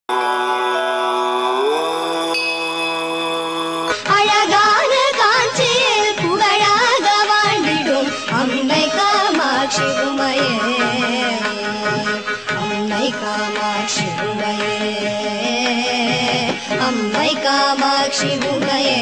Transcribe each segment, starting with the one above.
அழகான காட்சியில் புகழாக வாழ்ந்திடும் அம்மை காமாட்சி உமையே அம்மை காமாட்சி உமையே அம்மை காமாட்சி உமையே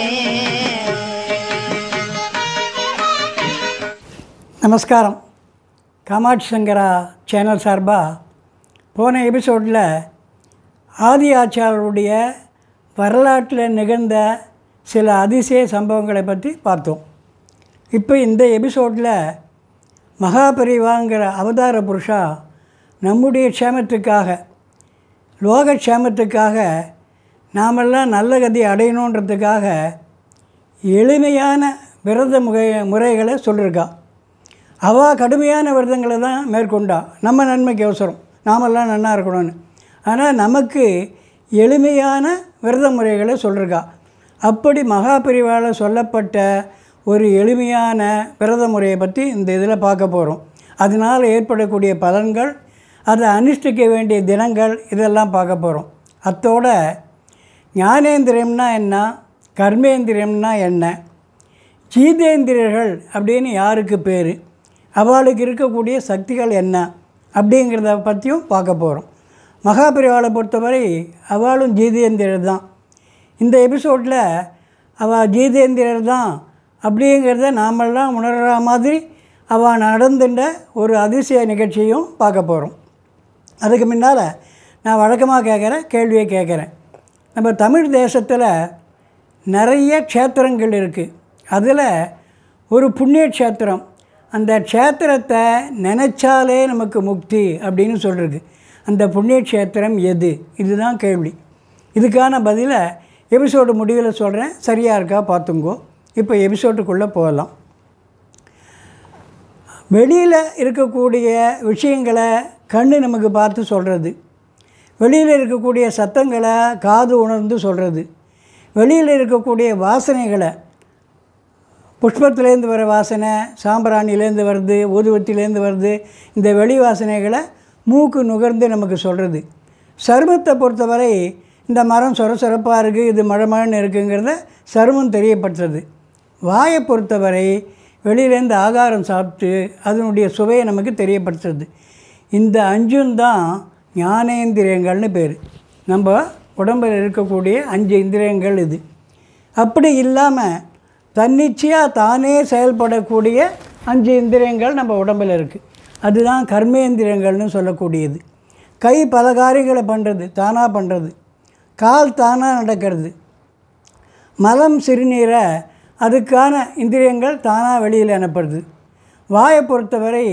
நமஸ்காரம் காமாட்சி சங்கரா சேனல் சார்பாக போன எபிசோடில் ஆதி ஆச்சாரருடைய வரலாற்றில் நிகழ்ந்த சில அதிசய சம்பவங்களை பற்றி பார்த்தோம் இப்போ இந்த எபிசோடில் மகாபரிவாங்கிற அவதார புருஷா நம்முடைய க்ஷேமத்துக்காக லோக க்ஷேமத்துக்காக நாமெல்லாம் நல்ல கதி அடையணுன்றதுக்காக எளிமையான விரத முறை முறைகளை சொல்லியிருக்கா அவள் கடுமையான விரதங்களை தான் மேற்கொண்டா நம்ம நன்மைக்கு அவசரம் நாமெல்லாம் நன்னா இருக்கணும்னு ஆனால் நமக்கு எளிமையான விரத முறைகளை சொல்லியிருக்கா அப்படி மகாபிரிவால் சொல்லப்பட்ட ஒரு எளிமையான விரத முறையை பற்றி இந்த இதில் பார்க்க போகிறோம் அதனால் ஏற்படக்கூடிய பலன்கள் அதை அனுஷ்டிக்க வேண்டிய தினங்கள் இதெல்லாம் பார்க்க போகிறோம் அத்தோட ஞானேந்திரியம்னா என்ன கர்மேந்திரியம்னா என்ன ஜீதேந்திரியர்கள் அப்படின்னு யாருக்கு பேர் அவளுக்கு இருக்கக்கூடிய சக்திகள் என்ன அப்படிங்கிறத பற்றியும் பார்க்க போகிறோம் மகாபிரிவாளை பொறுத்தவரை அவளும் ஜீதேந்திரர் தான் இந்த எபிசோடில் அவள் ஜீதேந்திரர் தான் அப்படிங்கிறத நாமெல்லாம் உணர்கிற மாதிரி அவள் நடந்துட்ட ஒரு அதிசய நிகழ்ச்சியும் பார்க்க போகிறோம் அதுக்கு முன்னால் நான் வழக்கமாக கேட்குற கேள்வியை கேட்குறேன் நம்ம தமிழ் தேசத்தில் நிறைய க்ஷேத்திரங்கள் இருக்குது அதில் ஒரு புண்ணிய க்ஷேத்திரம் அந்த க்ஷேத்திரத்தை நினச்சாலே நமக்கு முக்தி அப்படின்னு சொல்கிறது அந்த புண்ணிய க்ஷேத்திரம் எது இதுதான் கேள்வி இதுக்கான பதிலை எபிசோடு முடிவில் சொல்கிறேன் சரியாக இருக்கா பார்த்துங்கோ இப்போ எபிசோடுக்குள்ளே போகலாம் வெளியில் இருக்கக்கூடிய விஷயங்களை கண்ணு நமக்கு பார்த்து சொல்கிறது வெளியில் இருக்கக்கூடிய சத்தங்களை காது உணர்ந்து சொல்கிறது வெளியில் இருக்கக்கூடிய வாசனைகளை புஷ்பத்துலேருந்து வர வாசனை சாம்பிராணிலேருந்து வருது ஊதுவத்திலேருந்து வருது இந்த வெளி வாசனைகளை மூக்கு நுகர்ந்து நமக்கு சொல்கிறது சருமத்தை பொறுத்தவரை இந்த மரம் சொர சொரப்பாக இருக்குது இது மழை மழைன்னு இருக்குங்கிறத சருமம் தெரியப்படுத்துறது வாயை பொறுத்தவரை வெளியிலேருந்து ஆகாரம் சாப்பிட்டு அதனுடைய சுவையை நமக்கு தெரியப்படுத்துறது இந்த அஞ்சும் தான் ஞானேந்திரியங்கள்னு பேர் நம்ம உடம்பில் இருக்கக்கூடிய அஞ்சு இந்திரியங்கள் இது அப்படி இல்லாமல் தன்னிச்சையாக தானே செயல்படக்கூடிய அஞ்சு இந்திரியங்கள் நம்ம உடம்பில் இருக்குது அதுதான் கர்மேந்திரியங்கள்னு சொல்லக்கூடியது கை பல காரியங்களை பண்ணுறது தானாக பண்ணுறது கால் தானாக நடக்கிறது மலம் சிறுநீரை அதுக்கான இந்திரியங்கள் தானாக வெளியில் அனுப்புறது வாயை பொறுத்தவரை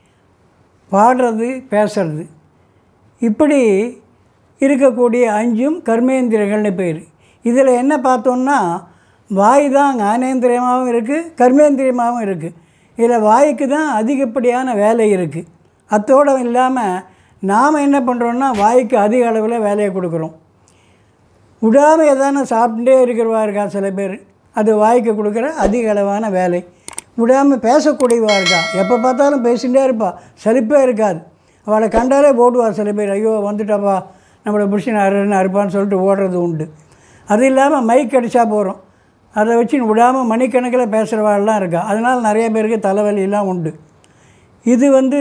பாடுறது பேசுறது இப்படி இருக்கக்கூடிய அஞ்சும் கர்மேந்திரியங்கள்னு பேர் இதில் என்ன பார்த்தோம்னா வாய் தான் ஞானேந்திரியமாகவும் இருக்குது கர்மேந்திரியமாகவும் இருக்குது இதில் வாய்க்கு தான் அதிகப்படியான வேலை இருக்குது அத்தோடு இல்லாமல் நாம் என்ன பண்ணுறோன்னா வாய்க்கு அதிக அளவில் வேலையை கொடுக்குறோம் விடாமல் எதான சாப்பிட்டுட்டே இருக்கிறவா இருக்கா சில பேர் அது வாய்க்கு கொடுக்குற அதிக அளவான வேலை விடாமல் பேசக்கூடியவா இருக்கா எப்போ பார்த்தாலும் பேசிகிட்டே இருப்பா சலிப்பே இருக்காது அவளை கண்டாலே ஓடுவா சில பேர் ஐயோ வந்துட்டாப்பா நம்மளை புருஷன் அருன்னு அறுப்பான்னு சொல்லிட்டு ஓடுறது உண்டு அது இல்லாமல் மைக் அடித்தா போகிறோம் அதை வச்சு விடாமல் மணிக்கணக்கில் பேசுகிறவாள்லாம் இருக்கா அதனால் நிறைய பேருக்கு தலைவலியெல்லாம் உண்டு இது வந்து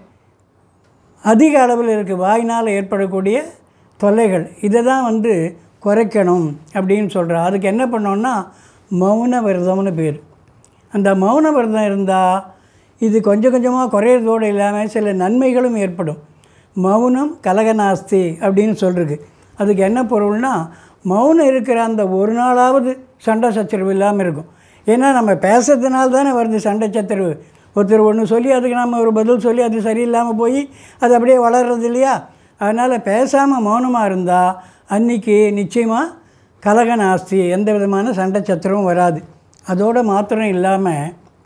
அதிக அளவில் இருக்குது வாயினால் ஏற்படக்கூடிய தொல்லைகள் இதை தான் வந்து குறைக்கணும் அப்படின்னு சொல்கிறா அதுக்கு என்ன பண்ணோன்னா மௌன விரதம்னு பேர் அந்த மௌன விரதம் இருந்தால் இது கொஞ்சம் கொஞ்சமாக குறையிறதோடு இல்லாமல் சில நன்மைகளும் ஏற்படும் மௌனம் கலகநாஸ்தி அப்படின்னு சொல்கிறது அதுக்கு என்ன பொருள்னா மௌனம் இருக்கிற அந்த ஒரு நாளாவது சண்டை சச்சரவு இல்லாமல் இருக்கும் ஏன்னா நம்ம பேசுறதுனால தானே வருது சண்டை சச்சரவு ஒருத்தர் ஒன்று சொல்லி அதுக்கு நம்ம ஒரு பதில் சொல்லி அது சரியில்லாமல் போய் அது அப்படியே வளர்றது இல்லையா அதனால் பேசாமல் மௌனமாக இருந்தால் அன்றைக்கி நிச்சயமாக கலகநாஸ்தி எந்த விதமான சண்டை சச்சரவும் வராது அதோடு மாத்திரம் இல்லாமல்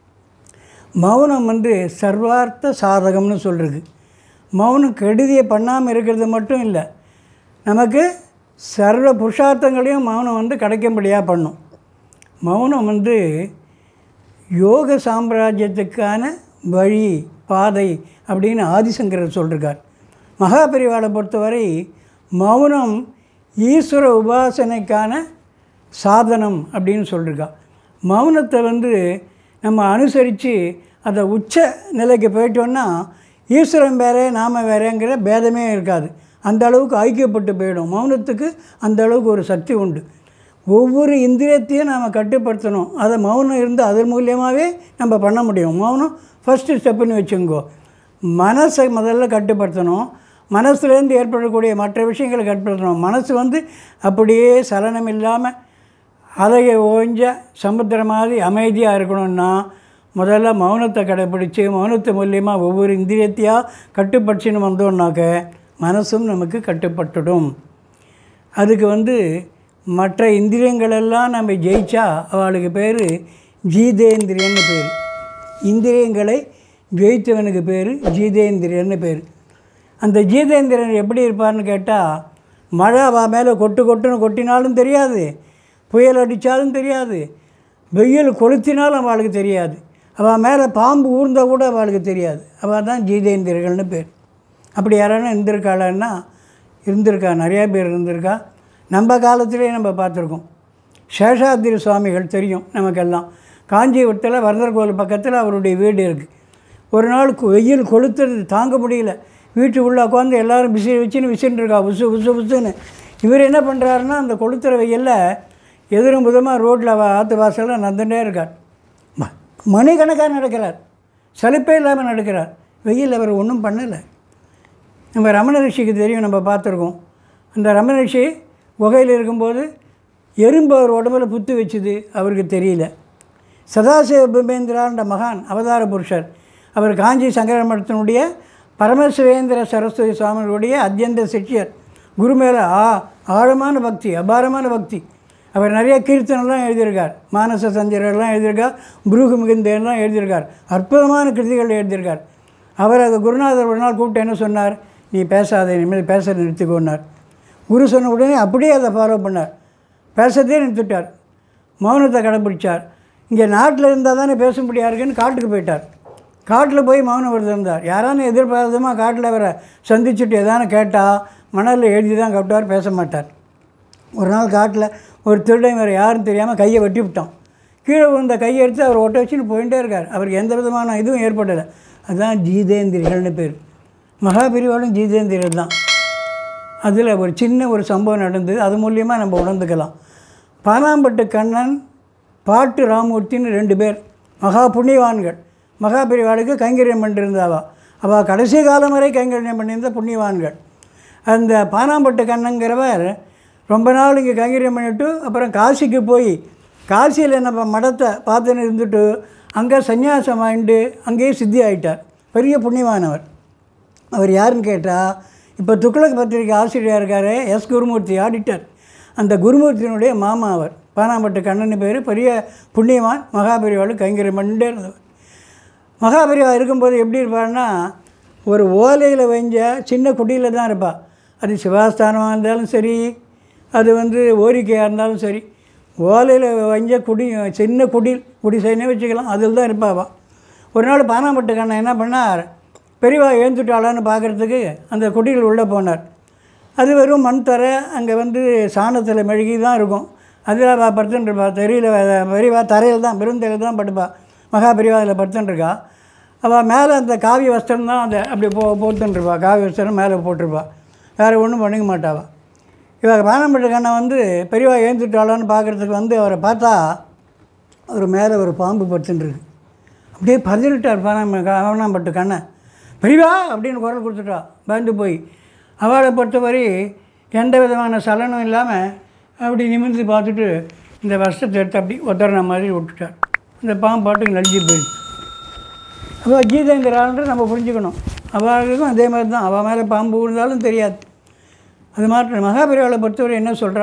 மௌனம் வந்து சர்வார்த்த சாதகம்னு சொல்கிறது மௌனம் கெடுதியை பண்ணாமல் இருக்கிறது மட்டும் இல்லை நமக்கு சர்வ புருஷார்த்தங்களையும் மௌனம் வந்து கிடைக்கும்படியாக பண்ணும் மௌனம் வந்து யோக சாம்ராஜ்யத்துக்கான வழி பாதை அப்படின்னு ஆதிசங்கரர் சொல்லியிருக்கார் மகாபரிவாளை பொறுத்தவரை மௌனம் ஈஸ்வர உபாசனைக்கான சாதனம் அப்படின்னு சொல்லியிருக்கா மௌனத்தை வந்து நம்ம அனுசரித்து அந்த உச்ச நிலைக்கு போயிட்டோன்னா ஈஸ்வரன் வேறே நாம வேறேங்கிற பேதமே இருக்காது அந்த அளவுக்கு ஐக்கியப்பட்டு போயிடும் மௌனத்துக்கு அந்த அளவுக்கு ஒரு சக்தி உண்டு ஒவ்வொரு இந்திரியத்தையும் நாம் கட்டுப்படுத்தணும் அதை மௌனம் இருந்து அதன் மூலியமாகவே நம்ம பண்ண முடியும் மௌனம் ஃபஸ்ட்டு ஸ்டெப்புன்னு வச்சுங்கோ மனசை முதல்ல கட்டுப்படுத்தணும் மனசுலேருந்து ஏற்படக்கூடிய மற்ற விஷயங்களை கட்டுப்படுத்தணும் மனசு வந்து அப்படியே சலனம் இல்லாமல் அலையை ஓஞ்ச சமுத்திரம் மாதிரி அமைதியாக இருக்கணும்னா முதல்ல மௌனத்தை கடைப்பிடிச்சு மௌனத்து மூலியமாக ஒவ்வொரு இந்திரியத்தையாக கட்டுப்படுத்தின்னு வந்தோம்னாக்க மனசும் நமக்கு கட்டுப்பட்டுடும் அதுக்கு வந்து மற்ற இந்திரியங்களெல்லாம் நம்ம ஜெயிச்சா அவளுக்கு பேர் ஜீதேந்திரியன்னு பேர் இந்திரியங்களை ஜெயித்தவனுக்கு பேர் ஜீதேந்திரியன்னு பேர் அந்த ஜீதேந்திரன் எப்படி இருப்பார்னு கேட்டால் மழை அவள் மேலே கொட்டு கொட்டுன்னு கொட்டினாலும் தெரியாது புயல் அடித்தாலும் தெரியாது வெயில் கொளுத்தினாலும் அவளுக்கு தெரியாது அவள் மேலே பாம்பு ஊர்ந்தால் கூட அவளுக்கு தெரியாது அவள் தான் ஜீதேந்திரர்கள்னு பேர் அப்படி யாரானா இருந்திருக்காளான்னா இருந்திருக்கா நிறையா பேர் இருந்திருக்கா நம்ம காலத்திலே நம்ம பார்த்துருக்கோம் சேஷாத்திரி சுவாமிகள் தெரியும் நமக்கெல்லாம் காஞ்சிபுரத்தில் வரதர் கோவில் பக்கத்தில் அவருடைய வீடு இருக்குது ஒரு நாள் கு- வெயில் கொளுத்துறது தாங்க முடியல வீட்டுக்குள்ளே உட்காந்து எல்லாரும் விசி வச்சுன்னு விசின்னு இருக்கா உசு உசு உசுன்னு இவர் என்ன பண்ணுறாருன்னா அந்த கொளுத்துற வெயிலில் எதிரும் புதமாக ரோட்டில் ஆற்று வாசலில் நடந்துட்டே இருக்கார் ம- மணிக்கணக்காக நடக்கிறார் சலிப்பே இல்லாமல் நடக்கிறார் வெயில் அவர் ஒன்றும் பண்ணலை நம்ம ரமண ரிஷிக்கு தெரியும் நம்ம பார்த்துருக்கோம் அந்த ரமண ரிஷி குகையில் இருக்கும்போது எறும்பு அவர் உடம்புல புத்து வச்சுது அவருக்கு தெரியல சதாசிவ பிம்பேந்திரான்ற மகான் அவதார புருஷர் அவர் காஞ்சி சங்கர மடத்தினுடைய பரமசிவேந்திர சரஸ்வதி சுவாமிகளுடைய அத்தியந்த சிஷ்யர் குரு மேலே ஆ ஆழமான பக்தி அபாரமான பக்தி அவர் நிறைய கீர்த்தனெல்லாம் எழுதியிருக்கார் மானச சஞ்சரெல்லாம் எழுதியிருக்கார் புருகு மிகுந்தெல்லாம் எழுதியிருக்கார் அற்புதமான கிருதிகள் எழுதியிருக்கார் அவர் அது குருநாதர் ஒரு நாள் கூப்பிட்டு என்ன சொன்னார் நீ பேசாத இனிமேல் பேச நிறுத்திக்கோன்னார் குரு சொன்ன உடனே அப்படியே அதை ஃபாலோ பண்ணார் பேசுறதே நிறுத்திட்டார் மௌனத்தை கடைப்பிடிச்சார் இங்கே நாட்டில் இருந்தால் தானே பேச முடியாதுன்னு காட்டுக்கு போயிட்டார் காட்டில் போய் மௌனம் விரதம் இருந்தார் யாரானு எதிர்பாராதமாக காட்டில் அவரை சந்திச்சுட்டு எதானு கேட்டால் மணலில் எழுதி தான் கட்டுவார் பேச மாட்டார் ஒரு நாள் காட்டில் ஒரு திருடன் வேறு யாரும் தெரியாமல் கையை வெட்டி விட்டான் கீழே விழுந்த கையை எடுத்து அவர் ஒட்ட வச்சுன்னு போயிட்டே இருக்கார் அவருக்கு எந்த விதமான இதுவும் ஏற்படலை அதுதான் ஜீதேந்திரிகள்னு பேர் மகாபிரிவாலும் ஜீதேந்திரர் தான் அதில் ஒரு சின்ன ஒரு சம்பவம் நடந்தது அது மூலியமாக நம்ம உணர்ந்துக்கலாம் பானாம்பட்டு கண்ணன் பாட்டு ராமூர்த்தின்னு ரெண்டு பேர் மகா புண்ணியவான்கள் மகாபிரிவாளுக்கு கைங்கரியம் பண்ணிருந்தாவா அவள் கடைசி காலம் வரை கைங்கரியம் பண்ணியிருந்த புண்ணியவான்கள் அந்த பானாம்பட்டு கண்ணங்கிறவர் ரொம்ப நாள் இங்கே கைங்கரியம் பண்ணிட்டு அப்புறம் காசிக்கு போய் காசியில் நம்ம மடத்தை பார்த்துன்னு இருந்துட்டு அங்கே சந்நியாசம் வாங்கிட்டு அங்கேயே சித்தி ஆயிட்டார் பெரிய புண்ணியவானவர் அவர் யாருன்னு கேட்டால் இப்போ துக்ளக் பத்திரிகை ஆசிரியர் இருக்கார் எஸ் குருமூர்த்தி ஆடிட்டர் அந்த குருமூர்த்தியினுடைய மாமா அவர் பானாம்பட்டு கண்ணன் பேர் பெரிய புண்ணியவான் மகாபெரிவாள் கைங்கரியம் பண்ணிட்டே இருந்தவர் மகாபெரிவா இருக்கும்போது எப்படி இருப்பார்னா ஒரு ஓலையில் வைஞ்ச சின்ன குடியில் தான் இருப்பாள் அது சிவாஸ்தானமாக இருந்தாலும் சரி அது வந்து ஓரிக்கையாக இருந்தாலும் சரி ஓலையில் வைஞ்ச குடி சின்ன குடில் குடிசைனே வச்சுக்கலாம் அதில் தான் இருப்பாவா ஒரு நாள் பானாம்பட்டு கண்ணன் என்ன பண்ணார் பெரியவா எழுந்துட்டாளான்னு பார்க்குறதுக்கு அந்த குடியில் உள்ளே போனார் அது வெறும் மண் தர அங்கே வந்து சாணத்தில் மெழுகி தான் இருக்கும் அதில் அவள் படுத்துட்டுருப்பா தெரியல பெரியவா தரையில் தான் பெருந்தரையில் தான் படுப்பா மகா பெரியவா அதில் படுத்துட்டுருக்கா அவள் மேலே அந்த காவி வஸ்திரம் தான் அந்த அப்படி போ போட்டுருப்பா காவி வஸ்திரம் மேலே போட்டிருப்பா வேறு ஒன்றும் பண்ணிக்க மாட்டாவா இவ பானம்பட்டு கண்ணன் வந்து பெரியவா ஏந்துட்டாளான்னு பார்க்குறதுக்கு வந்து அவரை பார்த்தா அவர் மேலே ஒரு பாம்பு படுத்துட்டுருக்கு அப்படியே பதறிட்டார் பானம் பானாம்பட்டு கண்ணன் பெரியவா அப்படின்னு குரல் கொடுத்துட்டா பயந்து போய் அவளை பொறுத்தவரை எந்த விதமான சலனம் இல்லாமல் அப்படி நிமிர்ந்து பார்த்துட்டு இந்த வருஷத்தை எடுத்து அப்படி உதறின மாதிரி விட்டுட்டார் இந்த பாம்பு பாட்டுக்கு நடிச்சு போயிடுச்சு அவள் கீதைங்கிறாள்ன்ற நம்ம புரிஞ்சுக்கணும் அவளுக்கும் அதே மாதிரி தான் அவள் மேலே பாம்பு விழுந்தாலும் தெரியாது அது மாதிரி மகாபெரிவாளை பொறுத்தவரை என்ன சொல்கிறா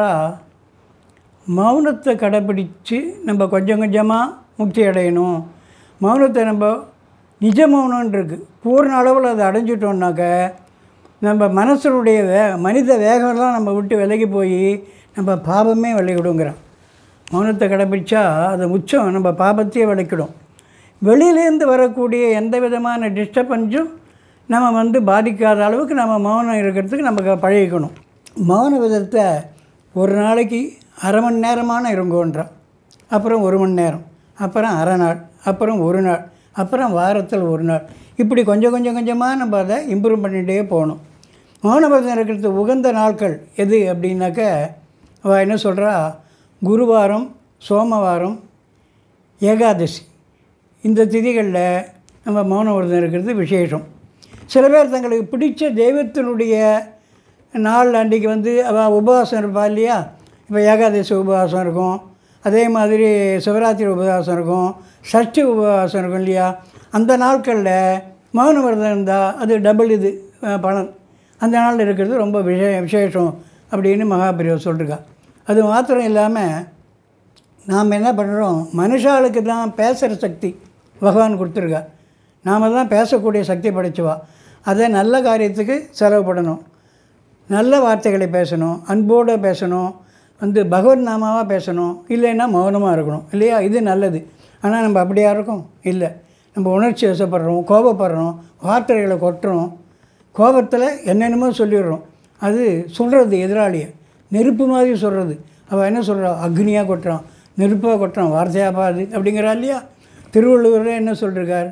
மௌனத்தை கடைப்பிடிச்சு நம்ம கொஞ்சம் கொஞ்சமாக முக்தி அடையணும் மௌனத்தை நம்ம நிஜ மௌனம்னு இருக்குது பூர்ண அளவில் அதை அடைஞ்சிட்டோம்னாக்க நம்ம மனசனுடைய வே மனித வேகம்லாம் நம்ம விட்டு விலகி போய் நம்ம பாபமே விளையிடுங்கிறான் மௌனத்தை கடைப்பிடிச்சா அது உச்சம் நம்ம பாபத்தையே விளைக்கிடும் வெளியிலேருந்து வரக்கூடிய எந்த விதமான டிஸ்டர்பன்ஸும் நம்ம வந்து பாதிக்காத அளவுக்கு நம்ம மௌனம் இருக்கிறதுக்கு நமக்கு பழகிக்கணும் மௌன விதத்தை ஒரு நாளைக்கு அரை மணி நேரமான இருங்கோன்றான் அப்புறம் ஒரு மணி நேரம் அப்புறம் அரை நாள் அப்புறம் ஒரு நாள் அப்புறம் வாரத்தில் ஒரு நாள் இப்படி கொஞ்சம் கொஞ்சம் கொஞ்சமாக நம்ம அதை இம்ப்ரூவ் பண்ணிகிட்டே போகணும் மௌனவிரதம் இருக்கிறது உகந்த நாட்கள் எது அப்படின்னாக்க அவள் என்ன சொல்கிறா குருவாரம் சோமவாரம் ஏகாதசி இந்த திதிகளில் நம்ம மௌன விரதம் இருக்கிறது விசேஷம் சில பேர் தங்களுக்கு பிடிச்ச தெய்வத்தினுடைய நாள் அன்றைக்கி வந்து அவள் உபவாசம் இருப்பா இல்லையா இப்போ ஏகாதசி உபவாசம் இருக்கும் அதே மாதிரி சிவராத்திரி உபவாசம் இருக்கும் சஷ்டி உபவாசம் இருக்கும் இல்லையா அந்த நாட்களில் மௌன விரதம் இருந்தால் அது டபுள் இது அஹ், பலன் அந்த நாள் இருக்கிறது ரொம்ப விஷே விசேஷம் அப்படின்னு மகாபிரிவர் சொல்லிருக்கா அது மாத்திரம் இல்லாமல் நாம் என்ன பண்ணுறோம் மனுஷாளுக்கு தான் பேசுகிற சக்தி பகவான் கொடுத்துருக்கா நாம் தான் பேசக்கூடிய சக்தி படைச்சுவா அதை நல்ல காரியத்துக்கு செலவு பண்ணணும் நல்ல வார்த்தைகளை பேசணும் அன்போடு பேசணும் வந்து பகவத் நாமாவாக பேசணும் இல்லைன்னா மௌனமாக இருக்கணும் இல்லையா இது நல்லது ஆனால் நம்ம அப்படியா இருக்கோம் இல்லை நம்ம உணர்ச்சி வசப்படுறோம் கோபப்படுறோம் வார்த்தைகளை கொட்டுறோம் கோபத்தில் என்னென்னமோ சொல்லிடுறோம் அது சொல்கிறது எதிராளியை நெருப்பு மாதிரி சொல்கிறது அவள் என்ன சொல்கிறா அக்னியாக கொட்டுறான் நெருப்பாக கொட்டுறான் வார்த்தையாக பாது அப்படிங்கிறா இல்லையா திருவள்ளுவர் என்ன சொல்லிருக்கார்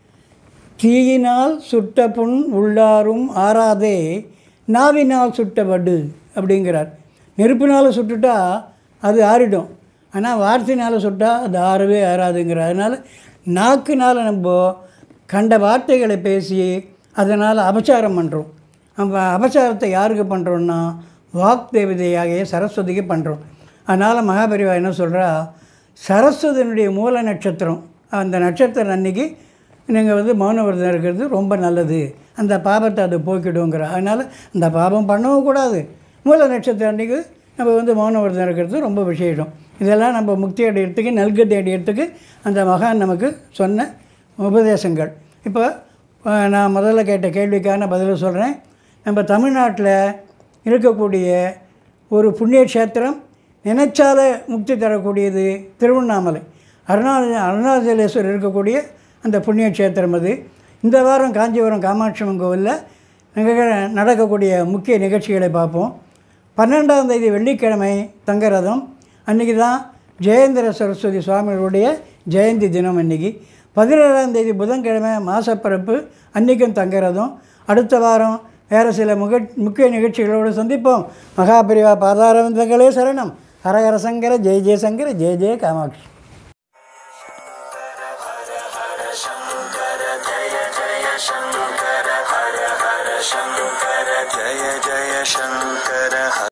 தீயினால் சுட்ட புண் உள்ளாரும் ஆறாதே நாவினால் சுட்ட வடு அப்படிங்கிறார் நெருப்பினால் சுட்டுட்டா அது ஆறிடும் ஆனால் வார்த்தையினால் சுட்டால் அது ஆறவே ஆறாதுங்கிறார் அதனால் நாக்குனால் நம்ம கண்ட வார்த்தைகளை பேசி அதனால் அபச்சாரம் பண்ணுறோம் நம்ம அபச்சாரத்தை யாருக்கு பண்ணுறோன்னா வாக் தேவதையாகிய சரஸ்வதிக்கு பண்ணுறோம் அதனால் மகாபரிவா என்ன சொல்கிறா சரஸ்வதியினுடைய மூல நட்சத்திரம் அந்த நட்சத்திரம் அன்னைக்கு நீங்கள் வந்து மௌன விரதம் இருக்கிறது ரொம்ப நல்லது அந்த பாபத்தை அது போக்கிடுங்கிற அதனால் அந்த பாபம் பண்ணவும் கூடாது மூல நட்சத்திரம் அன்றைக்கி நம்ம வந்து மௌன விரதம் இருக்கிறது ரொம்ப விசேஷம் இதெல்லாம் நம்ம முக்தி அடையிறதுக்கு நல்கதி அடையிறதுக்கு அந்த மகான் நமக்கு சொன்ன உபதேசங்கள் இப்போ அஹ், நான் முதல்ல கேட்ட கேள்விக்கான பதிலை சொல்கிறேன் நம்ம தமிழ்நாட்டில் இருக்கக்கூடிய ஒரு புண்ணிய க்ஷேத்திரம் நினைச்சால முக்தி தரக்கூடியது திருவண்ணாமலை அருணாச்சல அருணாச்சலேஸ்வரர் இருக்கக்கூடிய அந்த புண்ணிய க்ஷேத்திரம் அது இந்த வாரம் காஞ்சிபுரம் காமாட்சி அம்மன் கோவிலில் நிக- நடக்கக்கூடிய முக்கிய நிகழ்ச்சிகளை பார்ப்போம் பன்னெண்டாம் தேதி வெள்ளிக்கிழமை தங்கரதம் அன்றைக்கி தான் ஜெயேந்திர சரஸ்வதி சுவாமிகளுடைய ஜெயந்தி தினம் அன்றைக்கி பதினேழாம் தேதி புதன்கிழமை மாசப்பிறப்பு அன்றைக்கும் தங்கரதம் அடுத்த வாரம் வேறு சில முக முக்கிய நிகழ்ச்சிகளோடு சந்திப்போம் மகாபிரிவா பாதாரவிந்தங்களே சரணம் ஹரஹர சங்கர ஜெய ஜெயசங்கர ஜெய ஜெய காமாட்சி जय जय शङ्कर